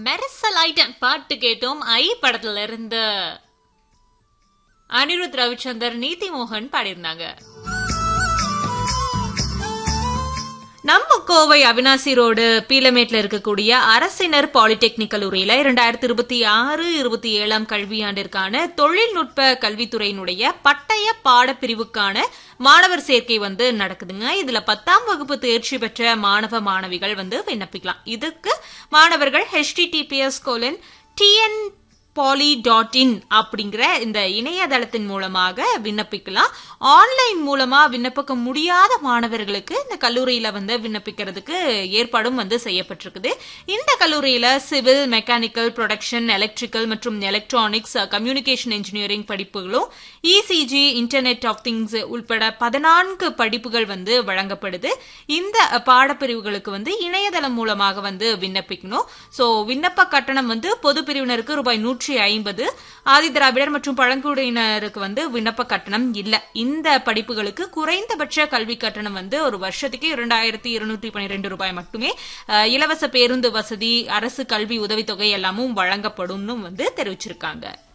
Mersal item பாட்டு கேட்டோம் ஐ படத்துல இருந்து அனிருத் ரவிச்சந்தர் நீதி மோகன் பாடியிருந்தாங்க நம்ம கோவை அவினாசி ரோடு பீலமேட்ல இருக்கக்கூடிய அரசினர் பாலிடெக்னிக் கல்லூரியில இரண்டாயிரத்தி இருபத்தி ஆறு இருபத்தி ஏழாம் கல்வியாண்டிற்கான தொழில்நுட்ப கல்வித்துறையினுடைய பட்டய பாடப்பிரிவுக்கான மாணவர் சேர்க்கை வந்து நடக்குதுங்க இதுல பத்தாம் வகுப்பு தேர்ச்சி பெற்ற மாணவ மாணவிகள் வந்து விண்ணப்பிக்கலாம் இதுக்கு மாணவர்கள் https colon TN poly dot in அப்படிங்கிற இந்த இணையதளத்தின் மூலமாக விண்ணப்பிக்கலாம் ஆன்லைன் மூலமா விண்ணப்பிக்க முடியாத மாணவர்களுக்கு இந்த கல்லூரியில வந்து விண்ணப்பிக்கிறதுக்கு ஏற்பாடும் வந்து செய்யப்பட்டிருக்குது இந்த கல்லூரியில சிவில் மெக்கானிக்கல் ப்ரொடக்ஷன் எலக்ட்ரிக்கல் மற்றும் எலக்ட்ரானிக்ஸ் கம்யூனிகேஷன் இன்ஜினியரிங் படிப்புகளும் இசிஜி இன்டர்நெட் ஆஃப் திங்ஸ் உள்பட பதினான்கு படிப்புகள் வந்து வழங்கப்படுது இந்த பாடப்பிரிவுகளுக்கு வந்து இணையதளம் மூலமாக வந்து விண்ணப்பிக்கணும் சோ விண்ணப்ப கட்டணம் வந்து பொது பிரிவினருக்கு ரூபாய் நூற்றி ஐம்பது ஆதி திராவிடர் மற்றும் பழங்குடியினருக்கு வந்து விண்ணப்ப கட்டணம் இல்ல இந்த படிப்புகளுக்கு குறைந்தபட்ச கல்வி கட்டணம் வந்து ஒரு வருஷத்துக்கு இரண்டாயிரத்தி இருநூற்றி பன்னிரெண்டு ரூபாய் மட்டுமே அஹ், இலவச பேருந்து வசதி அரசு கல்வி உதவித்தொகை எல்லாமும் வழங்கப்படும்னு வந்து தெரிவிச்சிருக்காங்க